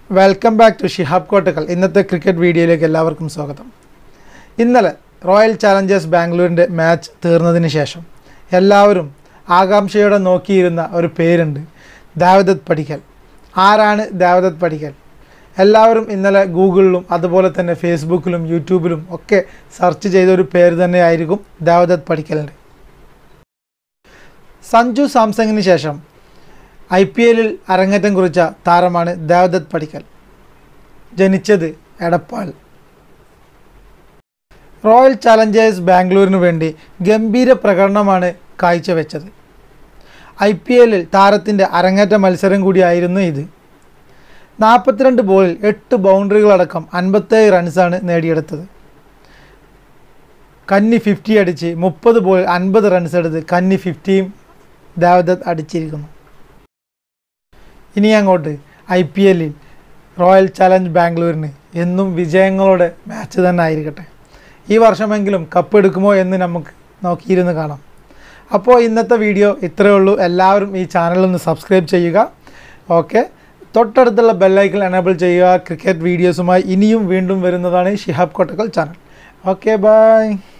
welcome back to Shihab Kottakkal ഇന്നത്തെ cricket വീഡിയോയിലേക്ക് എല്ലാവർക്കും സ്വാഗതം ഇന്നലെ റോയൽ ചാലഞ്ചേഴ്സ് ബാംഗ്ലൂരിൻ്റെ മാച്ച് തീർന്നതിന് ശേഷം എല്ലാവരും ആകാംക്ഷയോടെ നോക്കിയിരുന്ന ഒരു പേരുണ്ട് ദേവദത്ത് പടിക്കൽ ആരാണ് ദേവദത്ത് പടിക്കൽ എല്ലാവരും ഇന്നലെ ഗൂഗിളിലും അതുപോലെ തന്നെ ഫേസ്ബുക്കിലും യൂട്യൂബിലും ഒക്കെ സെർച്ച് ചെയ്ത ഒരു പേര് തന്നെയായിരിക്കും ദേവദത്ത് പടിക്കലിൻ്റെ സഞ്ജു സാംസങ്ങിന് ശേഷം ഐ പി എല്ലിൽ അരങ്ങേറ്റം കുറിച്ച താരമാണ് ദേവദത്ത് പടിക്കൽ ജനിച്ചത് എടപ്പാൾ റോയൽ ചാലഞ്ചേഴ്സ് ബാംഗ്ലൂരിനു വേണ്ടി ഗംഭീര പ്രകടനമാണ് കാഴ്ചവെച്ചത് ഐ പി എല്ലിൽ താരത്തിൻ്റെ അരങ്ങേറ്റ മത്സരം കൂടിയായിരുന്നു ഇത് നാൽപ്പത്തിരണ്ട് ബോളിൽ എട്ട് ബൗണ്ടറികളടക്കം അൻപത്തേഴ് റൺസാണ് നേടിയെടുത്തത് കന്നി ഫിഫ്റ്റി അടിച്ച് മുപ്പത് ബോളിൽ അൻപത് റൺസ് എടുത്ത് കന്നി ഫിഫ്റ്റിയും ദേവദത്ത് അടിച്ചിരിക്കുന്നു ഇനി അങ്ങോട്ട് ഐ പി എല്ലിൽ റോയൽ ചലഞ്ച് ബാംഗ്ലൂരിന് എന്നും വിജയങ്ങളുടെ മാച്ച് തന്നെ ആയിരിക്കട്ടെ ഈ വർഷമെങ്കിലും കപ്പ് എടുക്കുമോ എന്ന് നമുക്ക് നോക്കിയിരുന്ന് കാണാം അപ്പോൾ ഇന്നത്തെ വീഡിയോ ഇത്രയേ ഉള്ളൂ എല്ലാവരും ഈ ചാനലൊന്ന് സബ്സ്ക്രൈബ് ചെയ്യുക ഓക്കെ തൊട്ടടുത്തുള്ള ബെല്ലൈക്കൽ എനേബിൾ ചെയ്യുക ക്രിക്കറ്റ് വീഡിയോസുമായി ഇനിയും വീണ്ടും വരുന്നതാണ് Shihab Kottakkal channel okay by